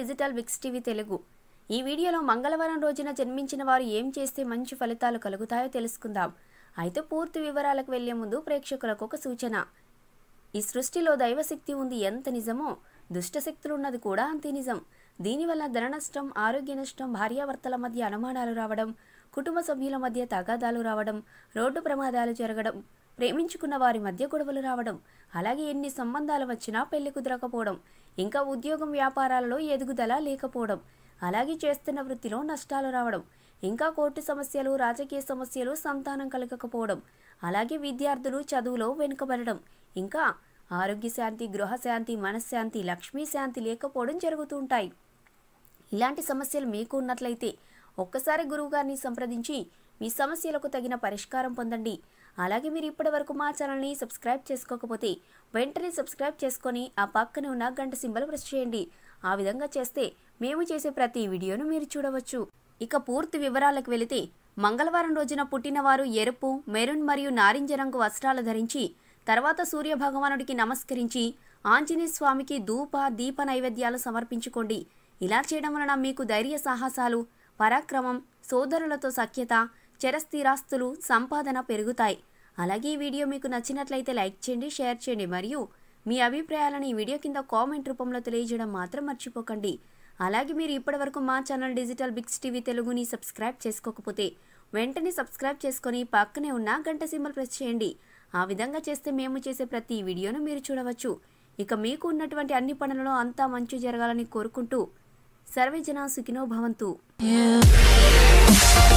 digital Vicks TV Telugu ఈ వీడియోలో మంగళవారం రోజున జన్మించిన వారు ఏం చేస్తే మంచి ఫలితాలు కలుగుతాయో తెలుసుకుందాం అయితే పూర్తి వివరాలకు వెళ్లే ముందు ప్రేక్షకులకు ఒక సూచన ఈ సృష్టిలో దైవశక్తి ఉంది ఎంత నిజమో దుష్టశక్తులు ఉన్నది కూడా అంతే నిజం దీనివల్ల ధన నష్టం ఆరోగ్య నష్టం భార్యాభర్తల మధ్య అనుమానాలు రావడం కుటుంబ సభ్యుల మధ్య తగాదాలు రావడం రోడ్డు ప్రమాదాలు జరగడం ప్రేమించుకున్న వారి మధ్య గొడవలు రావడం అలాగే ఎన్ని సంబంధాలు వచ్చినా పెళ్లి కుదరకపోవడం ఇంకా ఉద్యోగం వ్యాపారాలలో ఎదుగుదల లేకపోవడం అలాగే చేస్తున్న వృత్తిలో నష్టాలు రావడం ఇంకా కోర్టు సమస్యలు రాజకీయ సమస్యలు సంతానం కలగకపోవడం అలాగే విద్యార్థులు చదువులో వెనుకబడడం ఇంకా ఆరోగ్య శాంతి గృహశాంతి మనశ్శాంతి లక్ష్మీ శాంతి లేకపోవడం జరుగుతుంటాయి ఇలాంటి సమస్యలు మీకు ఉన్నట్లయితే ఒక్కసారి గురువుగారిని సంప్రదించి మీ సమస్యలకు తగిన పరిష్కారం పొందండి అలాగే మీరు ఇప్పటివరకు మా ఛానల్ని సబ్స్క్రైబ్ చేసుకోకపోతే వెంటనే సబ్స్క్రైబ్ చేసుకొని ఆ పక్కనే ఉన్న గంట సింబల్ ప్రెస్ చేయండి ఆ విధంగా చేస్తే మేము చేసే ప్రతి వీడియోను మీరు చూడవచ్చు ఇక పూర్తి వివరాలకు వెళితే మంగళవారం రోజున పుట్టినవారు ఎరుపు మెరూన్ మరియు నారింజ రంగు వస్త్రాలు ధరించి తర్వాత సూర్య భగవానుడికి నమస్కరించి ఆంజనేయ స్వామికి ధూప దీప నైవేద్యాలు సమర్పించుకోండి ఇలా చేయడం వలన మీకు ధైర్య సాహసాలు పరాక్రమం సోదరులతో సఖ్యత చరస్థిరాస్తులు సంపాదన పెరుగుతాయి అలాగే ఈ వీడియో మీకు నచ్చినట్లయితే లైక్ చేయండి షేర్ చేయండి మరియు మీ అభిప్రాయాలను ఈ వీడియో కింద కామెంట్ రూపంలో తెలియజేయడం మాత్రం మర్చిపోకండి అలాగే మీరు ఇప్పటివరకు మా ఛానల్ డిజిటల్ బిగ్స్ టీవీ తెలుగుని సబ్స్క్రైబ్ చేసుకోకపోతే వెంటనే సబ్స్క్రైబ్ చేసుకొని పక్కనే ఉన్న గంట సింబల్ ప్రెస్ చేయండి ఆ విధంగా చేస్తే మేము చేసే ప్రతి వీడియోను మీరు చూడవచ్చు ఇక మీకు ఉన్నటువంటి అన్ని పనులలో అంతా మంచి జరగాలని కోరుకుంటూ సర్వే జన సుఖినో భవంతు You